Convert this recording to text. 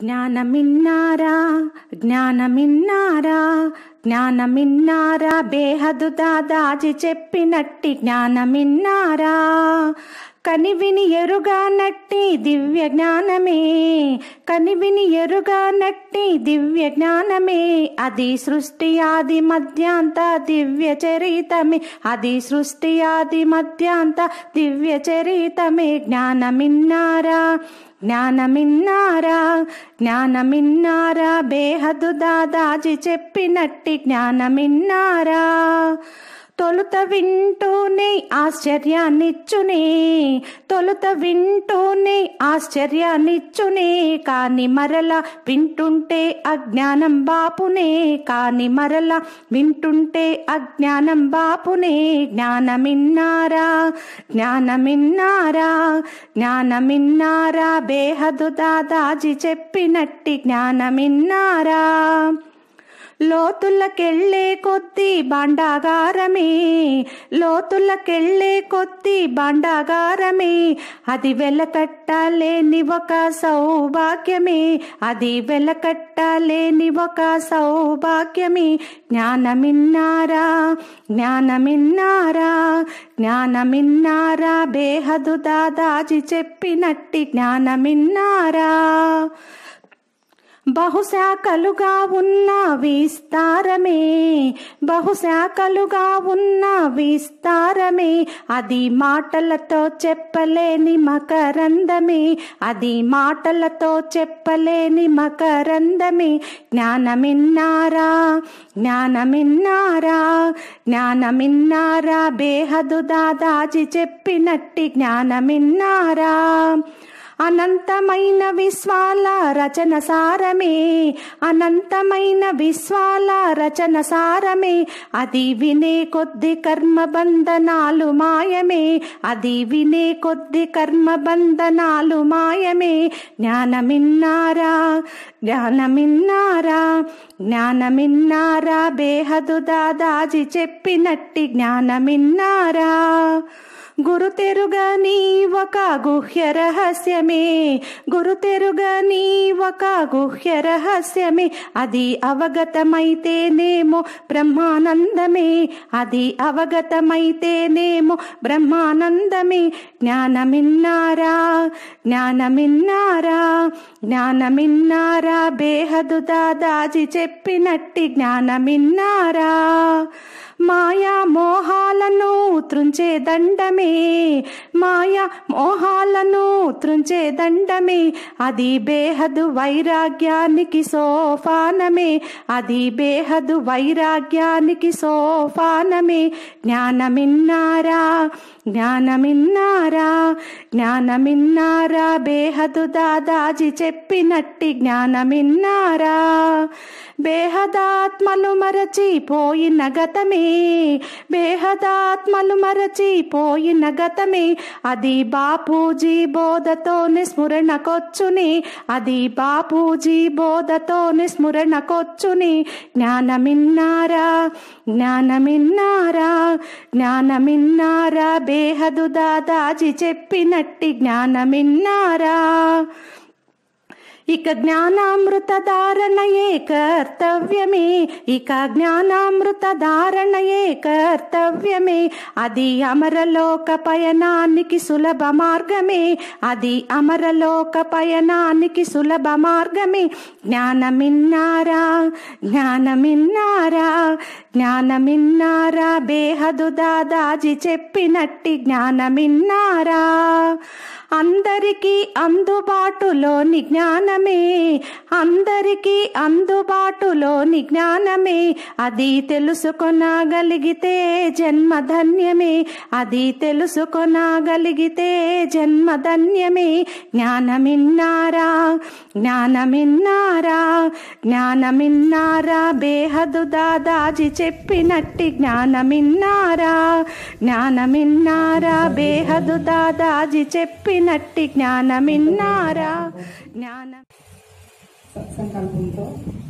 జ్ఞానమిన్నారా జ్ఞానమిన్నారా జ్ఞానమిన్నారా బేహదు దాదాజీ చెప్పినట్టి జ్ఞానమిన్నారా కనివిని ఎరుగా నట్టి దివ్య జ్ఞానమే కనివిని ఎరుగా నట్టి దివ్య జ్ఞానమే అది సృష్టి ఆది మధ్యాంత దివ్య చరితమే అది సృష్టి ఆది మధ్యాంత దివ్య చరితమే జ్ఞానమిన్నారా జ్ఞానమిన్నారా జ్ఞానమిన్నారా బేహదు దాదాజీ చెప్పినట్టి జ్ఞానమిన్నారా తొలుత వింటూనే ఆశ్చర్యాన్నిచ్చునే తొలుత వింటూనే ఆశ్చర్యాన్నిచ్చునే కాని మరల వింటుంటే అజ్ఞానం బాపునే కాని మరల వింటుంటే అజ్ఞానం బాపునే జ్ఞానమిన్నారా జ్ఞానమిన్నారా జ్ఞానమిన్నారా బేహదు దాదాజీ చెప్పినట్టి జ్ఞానమిన్నారా లోతులకెళ్ళే కొద్ది బండాగారమే లోతులకెళ్ళే కొద్ది బండాగారమే అది వెలకట్టలేని ఒక సౌభాగ్యమే అది వెలకట్టలేని ఒక సౌభాగ్యమే జ్ఞానమిన్నారా జ్ఞానమిన్నారా జ్ఞానమిన్నారా బేహదు దాదాజీ చెప్పినట్టి జ్ఞానమిన్నారా బహుశాఖలుగా ఉన్న విస్తారమే బహుశాఖలుగా ఉన్న విస్తారమే అది మాటలతో చెప్పలేని మకరందమే అది మాటలతో చెప్పలేని మకరందమే జ్ఞానమిన్నారా జ్ఞానమిన్నారా జ్ఞానమిన్నారా బేహదు దాదాజీ చెప్పినట్టి జ్ఞానమిన్నారా అనంతమైన విశ్వాల రచన సారమే అనంతమైన విశ్వాల రచన సారమే అది వినే కొద్ది కర్మ బంధనాలు మాయమే అది వినే కొద్ది కర్మ బంధనాలు మాయమే జ్ఞానమిన్నారా జ్ఞానమిన్నారా జ్ఞానమిన్నారా బేహదు దాదాజీ చెప్పినట్టి జ్ఞానమిన్నారా గురు తెరుగని ఒక గుహ్య రహస్యమే గురు తెరుగని ఒక గుహ్య రహస్యమే అది అవగతమైతేనేమో బ్రహ్మానందమే అది అవగతమైతేనేమో బ్రహ్మానందమే జ్ఞానమిన్నారా జ్ఞానమిన్నారా జ్ఞానమిన్నారా బేహదు దాదాజీ చెప్పినట్టి జ్ఞానమిన్నారా మాయా మోహాలను త్రుంచే దండమే మాయా మోహాలను త్రుంచే దండమే అది బేహదు వైరాగ్యానికి సోఫానమే అది బేహదు వైరాగ్యానికి సోఫానమే జ్ఞానమిన్నారా జ్ఞానమిన్నారా జ్ఞానమిన్నారా బేహదు దాదాజీ చెప్పినట్టి జ్ఞానమిన్నారా బేహదాత్మలు మరచిపోయిన గతమే బేహదాత్మలు మరచిపోయిన గతమే అది బాపూజీ బోధతోనే స్మరణకొచ్చుని అది బాపూజీ బోధతోనే స్మరణకొచ్చుని జ్ఞానమిన్నారా జ్ఞానమిన్నారా జ్ఞానమిన్నారా బేహదు దాదాజీ చెప్పినట్టి జ్ఞానమిన్నారా ఇక జ్ఞానామృత ధారణయే కర్తవ్యమే ఇక జ్ఞానామృత ధారణయే కర్తవ్యమే అది అమరలోక పయనానికి సులభ మార్గమే అది అమరలోక పయనానికి సులభ మార్గమే జ్ఞానమిన్నారా జ్ఞానమిన్నారా జ్ఞానమిన్నారా బేహదు దాదాజీ చెప్పినట్టి జ్ఞానమిన్నారా అందరికీ అందుబాటులోని జ్ఞానమే అందరికీ అందుబాటులోని జ్ఞానమే అది తెలుసుకొనగలిగితే జన్మధన్యమే అది తెలుసుకొనగలిగితే జన్మధన్యమే జ్ఞానమిన్నారా జ్ఞానమిన్నారా జ్ఞానమిన్నారా బేహదు దాదాజీ చెప్పినట్టి జ్ఞానమిన్నారా జ్ఞానమిన్నారా బేహదు దాదాజీ చెప్పినట్టి జ్ఞానమిన్నారా జ్ఞాన సత్సంకల్పంతో